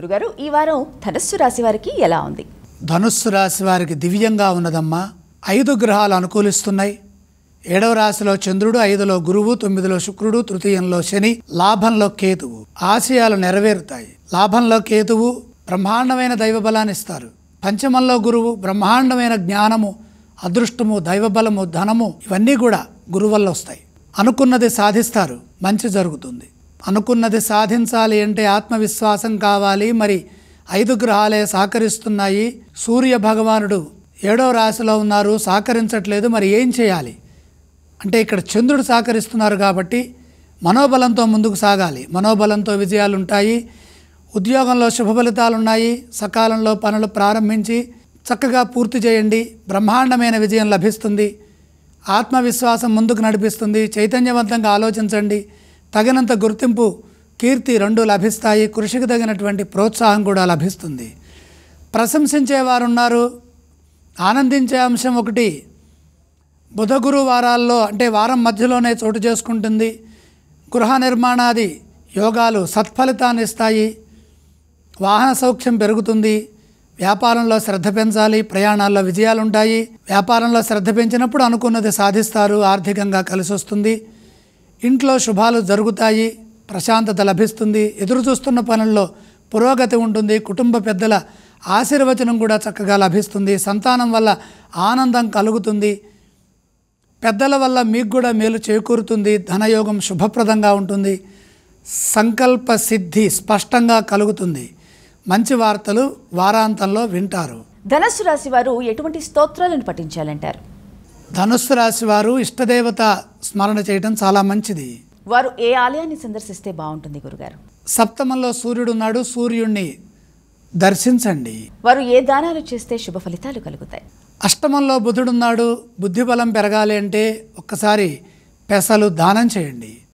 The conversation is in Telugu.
గురుగారు ఈ వారం ధనస్సు రాశి వారికి ఎలా ఉంది ధనుస్సు రాశి వారికి దివ్యంగా ఉన్నదమ్మా ఐదు గ్రహాలు అనుకూలిస్తున్నాయి ఏడవ రాశిలో చంద్రుడు ఐదులో గురువు తొమ్మిదిలో శుక్రుడు తృతీయంలో శని లాభంలో కేతువు ఆశయాలు నెరవేరుతాయి లాభంలో కేతువు బ్రహ్మాండమైన దైవ బలాన్ని ఇస్తారు పంచమంలో గురువు బ్రహ్మాండమైన జ్ఞానము అదృష్టము దైవబలము ధనము ఇవన్నీ కూడా గురువు వల్ల వస్తాయి అనుకున్నది సాధిస్తారు మంచి జరుగుతుంది అనుకున్నది సాధించాలి అంటే ఆత్మవిశ్వాసం కావాలి మరి ఐదు గ్రహాలే సహకరిస్తున్నాయి సూర్య భగవానుడు ఏడో రాశిలో ఉన్నారు సహకరించట్లేదు మరి ఏం చేయాలి అంటే ఇక్కడ చంద్రుడు సహకరిస్తున్నారు కాబట్టి మనోబలంతో ముందుకు సాగాలి మనోబలంతో విజయాలు ఉంటాయి ఉద్యోగంలో శుభ ఫలితాలు ఉన్నాయి సకాలంలో పనులు ప్రారంభించి చక్కగా పూర్తి చేయండి బ్రహ్మాండమైన విజయం లభిస్తుంది ఆత్మవిశ్వాసం ముందుకు నడిపిస్తుంది చైతన్యవంతంగా ఆలోచించండి తగినంత గుర్తింపు కీర్తి రెండు లభిస్తాయి కృషికి తగినటువంటి ప్రోత్సాహం కూడా లభిస్తుంది ప్రశంసించేవారు ఉన్నారు ఆనందించే అంశం ఒకటి బుధ గురు వారాల్లో అంటే వారం మధ్యలోనే చోటు చేసుకుంటుంది గృహ నిర్మాణాది యోగాలు సత్ఫలితాన్ని ఇస్తాయి వాహన సౌఖ్యం పెరుగుతుంది వ్యాపారంలో శ్రద్ధ పెంచాలి ప్రయాణాల్లో విజయాలు ఉంటాయి వ్యాపారంలో శ్రద్ధ పెంచినప్పుడు అనుకున్నది సాధిస్తారు ఆర్థికంగా కలిసి వస్తుంది ఇంట్లో శుభాలు జరుగుతాయి ప్రశాంతత లభిస్తుంది ఎదురు చూస్తున్న పనుల్లో పురోగతి ఉంటుంది కుటుంబ పెద్దల ఆశీర్వచనం కూడా చక్కగా లభిస్తుంది సంతానం వల్ల ఆనందం కలుగుతుంది పెద్దల వల్ల మీకు కూడా మేలు చేకూరుతుంది ధనయోగం శుభప్రదంగా ఉంటుంది సంకల్ప సిద్ధి స్పష్టంగా కలుగుతుంది మంచి వార్తలు వారాంతంలో వింటారు ధనస్సు రాశి వారు ఎటువంటి స్తోత్రాలను పఠించాలంటారు ధనుస్సు రాశి వారు ఇష్టదేవత స్మరణ చేయడం చాలా మంచిది వారు ఏ ఆలయాన్ని సందర్శిస్తే బాగుంటుంది గురుగారు సప్తమంలో సూర్యుడు ఉన్నాడు సూర్యుణ్ణి దర్శించండి వారు ఏ దానాలు చేస్తే శుభ ఫలితాలు కలుగుతాయి అష్టమంలో బుధుడున్నాడు బుద్ధిబలం పెరగాలి అంటే ఒక్కసారి పెసలు దానం చేయండి